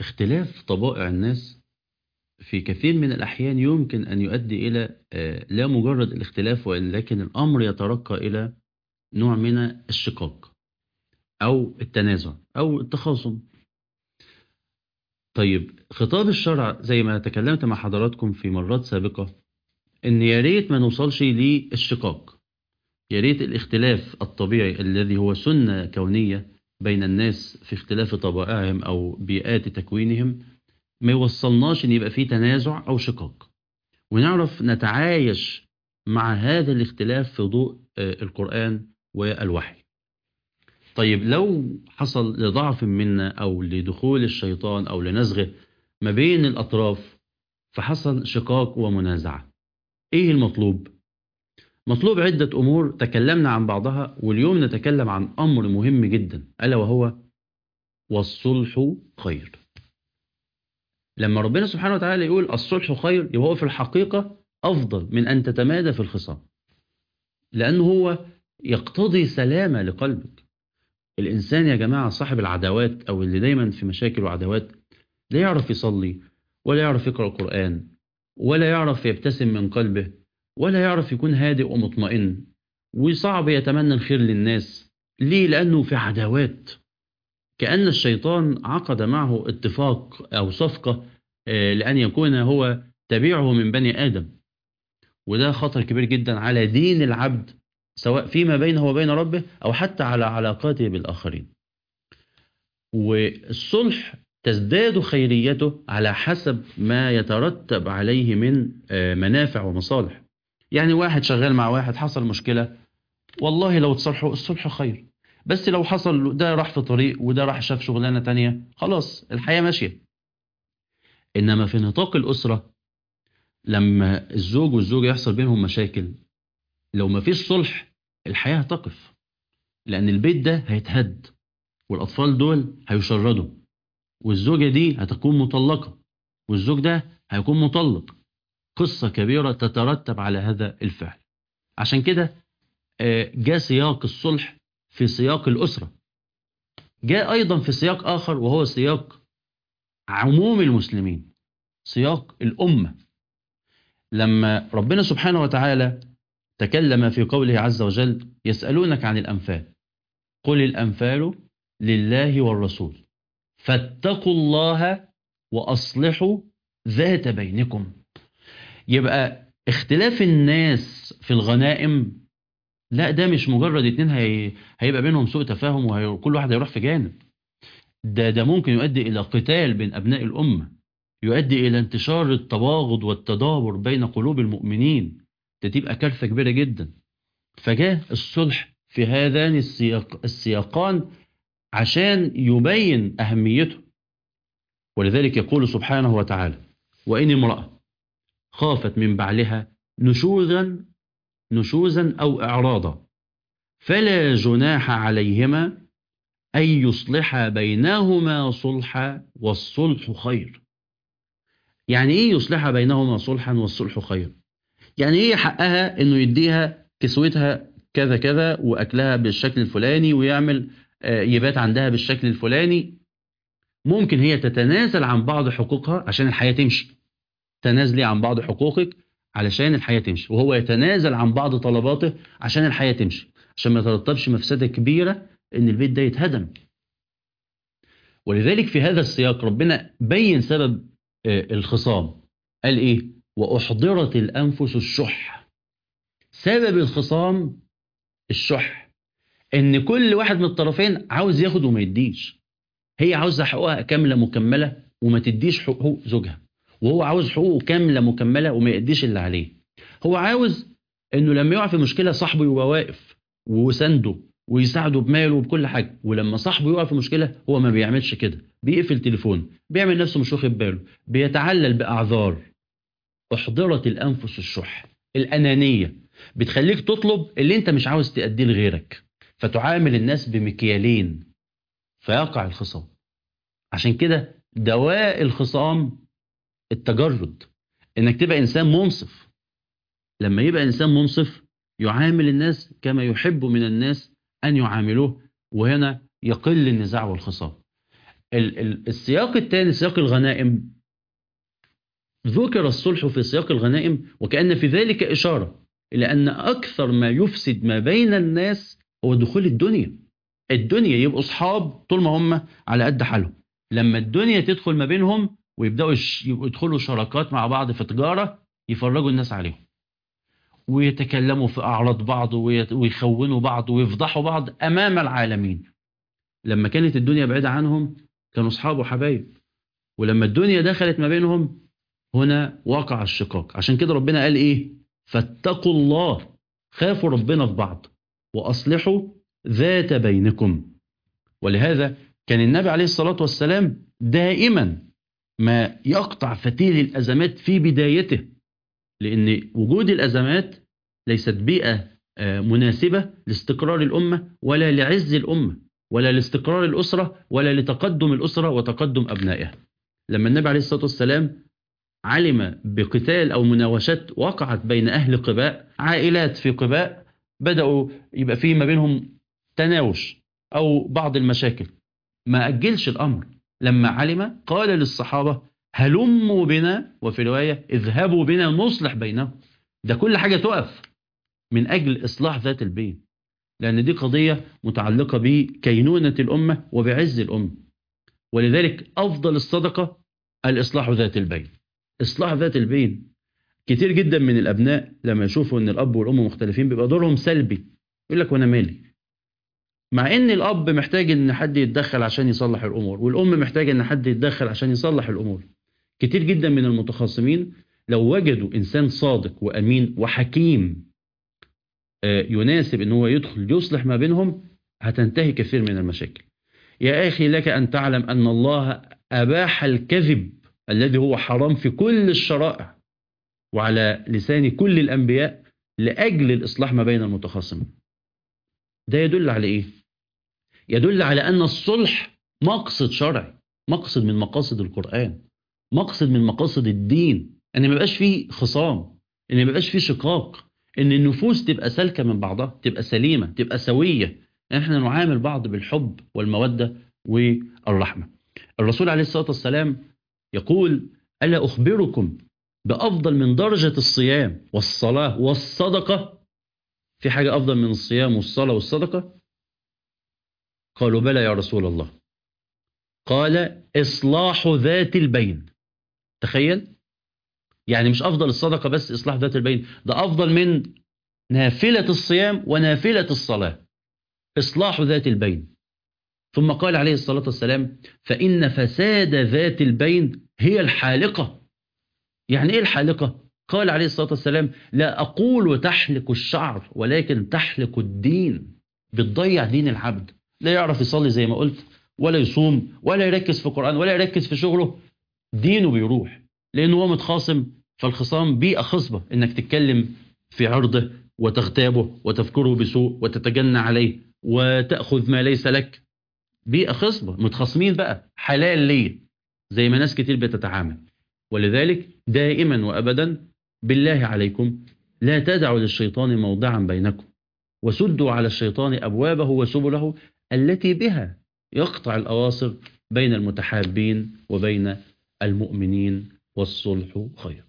اختلاف طبائع الناس في كثير من الأحيان يمكن أن يؤدي إلى آه، لا مجرد الاختلاف ولكن الأمر يترقى إلى نوع من الشقاق أو التنازع أو التخاصم طيب خطاب الشرع زي ما تكلمت مع حضراتكم في مرات سابقة إن يا ريت ما نوصلش للشقاق يا ريت الاختلاف الطبيعي الذي هو سنة كونية بين الناس في اختلاف طبائعهم أو بيئات تكوينهم ما يوصلناش ان يبقى فيه تنازع او شقاق ونعرف نتعايش مع هذا الاختلاف في ضوء آه، القرآن والوحي طيب لو حصل لضعف منا او لدخول الشيطان او لنزغه ما بين الاطراف فحصل شقاق ومنازعة ايه المطلوب مطلوب عدة امور تكلمنا عن بعضها واليوم نتكلم عن امر مهم جدا الا وهو والصلح خير لما ربنا سبحانه وتعالى يقول الصلح خير يبقى هو في الحقيقة أفضل من أن تتمادى في الخصام لأنه هو يقتضي سلامة لقلبك الإنسان يا جماعة صاحب العداوات أو اللي دايما في مشاكل وعداوات لا يعرف يصلي ولا يعرف يقرأ القرآن ولا يعرف يبتسم من قلبه ولا يعرف يكون هادئ ومطمئن وصعب يتمنى الخير للناس ليه؟ لأنه في عداوات كأن الشيطان عقد معه اتفاق أو صفقة آه، لأن يكون هو تبيعه من بني آدم وده خطر كبير جدا على دين العبد سواء فيما بينه وبين ربه أو حتى على علاقاته بالآخرين والصلح تزداد خيريته على حسب ما يترتب عليه من آه، منافع ومصالح يعني واحد شغال مع واحد حصل مشكلة والله لو تصلحوا الصلح خير بس لو حصل ده راح في طريق وده راح شاف شغلانة تانية خلاص الحياة ماشية إنما في نطاق الأسرة لما الزوج والزوجة يحصل بينهم مشاكل لو ما فيش صلح الحياة هتقف لأن البيت ده هيتهد والأطفال دول هيشردوا والزوجة دي هتكون مطلقة والزوج ده هيكون مطلق قصة كبيرة تترتب على هذا الفعل عشان كده آه، جاء سياق الصلح في سياق الأسرة جاء أيضا في سياق آخر وهو سياق عموم المسلمين سياق الأمة لما ربنا سبحانه وتعالى تكلم في قوله عز وجل يسألونك عن الأنفال قل الأنفال لله والرسول فاتقوا الله وأصلحوا ذات بينكم يبقى اختلاف الناس في الغنائم لا ده مش مجرد اتنين هي... هيبقى بينهم سوء تفاهم وكل واحد هيروح في جانب ده ده ممكن يؤدي إلى قتال بين أبناء الأمة يؤدي إلى انتشار التباغض والتدابر بين قلوب المؤمنين ده تبقى كارثة كبيرة جدا فجاء الصلح في هذان السياق السياقان عشان يبين أهميته ولذلك يقول سبحانه وتعالى وإن امرأة خافت من بعلها نشوزا نشوزا أو إعراضا فلا جناح عليهما أن يصلحا بينهما صلحا والصلح خير يعني إيه يصلحا بينهما صلحا والصلح خير يعني إيه حقها إنه يديها كسوتها كذا كذا وأكلها بالشكل الفلاني ويعمل آه، يبات عندها بالشكل الفلاني ممكن هي تتنازل عن بعض حقوقها عشان الحياة تمشي تنازلي عن بعض حقوقك علشان الحياة تمشي وهو يتنازل عن بعض طلباته عشان الحياة تمشي عشان ما يترتبش مفسدة كبيرة ان البيت ده يتهدم ولذلك في هذا السياق ربنا بين سبب آه، الخصام قال ايه واحضرت الانفس الشح سبب الخصام الشح ان كل واحد من الطرفين عاوز ياخد وما يديش هي عاوزه حقوقها كامله مكمله وما تديش حقوق زوجها وهو عاوز حقوقه كامله مكمله وما يديش اللي عليه هو عاوز انه لما يقع في مشكله صاحبه يبقى واقف وسنده ويساعده بماله وبكل حاجه ولما صاحبه يقع في مشكله هو ما بيعملش كده بيقفل تليفون بيعمل نفسه مش واخد باله بيتعلل باعذار احضرت الانفس الشح الانانيه بتخليك تطلب اللي انت مش عاوز تأديه لغيرك فتعامل الناس بمكيالين فيقع الخصام عشان كده دواء الخصام التجرد انك تبقى انسان منصف لما يبقى انسان منصف يعامل الناس كما يحب من الناس ان يعاملوه وهنا يقل النزاع والخصام ال- ال- السياق الثاني سياق الغنائم ذكر الصلح في سياق الغنائم وكأن في ذلك إشارة إلى أن أكثر ما يفسد ما بين الناس هو دخول الدنيا الدنيا يبقوا أصحاب طول ما هم على قد حالهم لما الدنيا تدخل ما بينهم ويبدأوا يش- يبقوا يدخلوا شراكات مع بعض في تجارة يفرجوا الناس عليهم ويتكلموا في أعراض بعض ويت- ويخونوا بعض ويفضحوا بعض أمام العالمين لما كانت الدنيا بعيدة عنهم كانوا أصحاب وحبايب ولما الدنيا دخلت ما بينهم هنا وقع الشقاق عشان كده ربنا قال إيه فاتقوا الله خافوا ربنا في بعض وأصلحوا ذات بينكم ولهذا كان النبي عليه الصلاة والسلام دائما ما يقطع فتيل الأزمات في بدايته لأن وجود الأزمات ليست بيئة آه، مناسبة لاستقرار الأمة ولا لعز الأمة ولا لاستقرار الأسرة ولا لتقدم الأسرة وتقدم أبنائها لما النبي عليه الصلاة والسلام علم بقتال أو مناوشات وقعت بين أهل قباء عائلات في قباء بدأوا يبقى في ما بينهم تناوش أو بعض المشاكل ما أجلش الأمر لما علم قال للصحابة هلموا بنا وفي رواية اذهبوا بنا نصلح بينهم ده كل حاجة تقف من أجل إصلاح ذات البين لأن دي قضية متعلقة بكينونة الأمة وبعز الأمة ولذلك أفضل الصدقة الإصلاح ذات البين إصلاح ذات البين كتير جدا من الأبناء لما يشوفوا أن الأب والأم مختلفين بيبقى دورهم سلبي يقول لك وأنا مالي مع ان الاب محتاج ان حد يتدخل عشان يصلح الامور والام محتاجه ان حد يتدخل عشان يصلح الامور كتير جدا من المتخاصمين لو وجدوا انسان صادق وامين وحكيم آه، يناسب ان هو يدخل يصلح ما بينهم هتنتهي كثير من المشاكل يا اخي لك ان تعلم ان الله اباح الكذب الذي هو حرام في كل الشرائع وعلى لسان كل الانبياء لاجل الاصلاح ما بين المتخاصمين ده يدل على ايه يدل على ان الصلح مقصد شرعي مقصد من مقاصد القرآن مقصد من مقاصد الدين ان ما يبقاش فيه خصام ان ما يبقاش فيه شقاق ان النفوس تبقى سالكه من بعضها تبقى سليمه تبقى سويه ان احنا نعامل بعض بالحب والموده والرحمه الرسول عليه الصلاه والسلام يقول الا اخبركم بافضل من درجه الصيام والصلاه والصدقه في حاجه افضل من الصيام والصلاه والصدقه قالوا بلى يا رسول الله قال إصلاح ذات البين تخيل يعني مش أفضل الصدقة بس إصلاح ذات البين ده أفضل من نافلة الصيام ونافلة الصلاة إصلاح ذات البين ثم قال عليه الصلاة والسلام فإن فساد ذات البين هي الحالقة يعني إيه الحالقة؟ قال عليه الصلاة والسلام لا أقول تحلق الشعر ولكن تحلق الدين بتضيع دين العبد لا يعرف يصلي زي ما قلت ولا يصوم ولا يركز في القرآن ولا يركز في شغله دينه بيروح لأنه هو متخاصم فالخصام بيئة خصبة إنك تتكلم في عرضه وتغتابه وتذكره بسوء وتتجنى عليه وتأخذ ما ليس لك بيئة خصبة متخاصمين بقى حلال ليه زي ما ناس كتير بتتعامل ولذلك دائما وأبدا بالله عليكم لا تدعوا للشيطان موضعا بينكم وسدوا على الشيطان أبوابه وسبله التي بها يقطع الأواصر بين المتحابين وبين المؤمنين والصلح خير